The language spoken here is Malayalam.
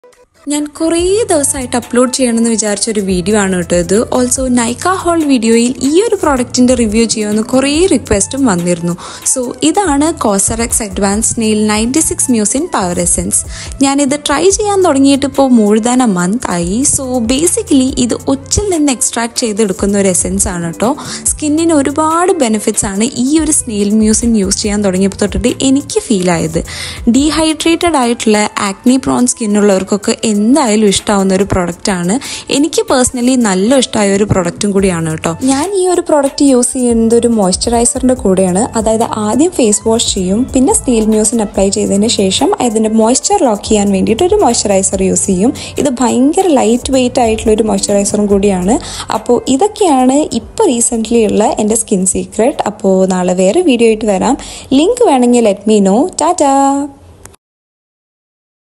ഞാൻ കുറേ ദിവസമായിട്ട് അപ്ലോഡ് ചെയ്യണമെന്ന് വിചാരിച്ച ഒരു വീഡിയോ ആണ് കേട്ടോ ഇത് ഓൾസോ നൈക്ക ഹോൾ വീഡിയോയിൽ ഈ ഒരു പ്രോഡക്റ്റിന്റെ റിവ്യൂ ചെയ്യുമെന്ന് കുറേ റിക്വസ്റ്റും വന്നിരുന്നു സോ ഇതാണ് COSRX advance snail ninety six mucin power essence ഞാനിത് ട്രൈ ചെയ്യാൻ തുടങ്ങിയിട്ട് ഇപ്പോൾ മോർ ദാൻ എ മന്ത് ആയി സോ ബേസിക്കലി ഇത് ഒച്ചിൽ നിന്ന് എക്സ്ട്രാക്ട് ചെയ്തെടുക്കുന്ന ഒരു എസെൻസ് ആണ് കേട്ടോ സ്കിന്നിന് ഒരുപാട് ബെനിഫിറ്റ്സ് ആണ് ഈ ഒരു സ്നെയിൽ മ്യൂസിൻ യൂസ് ചെയ്യാൻ തുടങ്ങിയപ്പോൾ തൊട്ടിട്ട് എനിക്ക് ഫീൽ ആയത് ഡീഹൈഡ്രേറ്റഡ് ആയിട്ടുള്ള ആക്നി പ്രോൺ സ്കിന്നുള്ളവർക്കൊക്കെ എന്തായാലും ഇഷ്ടമാവുന്ന ഒരു പ്രൊഡക്റ്റ് ആണ് എനിക്ക് പേഴ്സണലി നല്ല ഇഷ്ടമായ ഒരു പ്രൊഡക്റ്റും കൂടിയാണ് കേട്ടോ ഞാൻ ഈ ഒരു പ്രൊഡക്റ്റ് യൂസ് ചെയ്യുന്നത് ഒരു മോയ്സ്ചറൈസറിന്റെ കൂടെയാണ് അതായത് ആദ്യം ഫേസ് വാഷ് ചെയ്യും പിന്നെ സ്നീൽ മ്യൂസിൻ അപ്ലൈ ചെയ്തതിന് ശേഷം അതിന്റെ മോയ്സ്ചർ ലോക്ക് ചെയ്യാൻ വേണ്ടിയിട്ട് ഒരു മോയ്സ്ചറൈസർ യൂസ് ചെയ്യും ഇത് ഭയങ്കര ലൈറ്റ് വെയിറ്റ് ആയിട്ടുള്ള ഒരു മോയ്സ്ചറൈസറും കൂടിയാണ് അപ്പോൾ ഇതൊക്കെയാണ് ഇപ്പോൾ റീസെൻ്റ്ലി ഉള്ള എൻ്റെ സ്കിൻ സീക്രട്ട് അപ്പോൾ നാളെ വേറെ വീഡിയോ ആയിട്ട് വരാം ലിങ്ക് വേണമെങ്കിൽ ലെറ്റ് മീ നോ ടാറ്റാ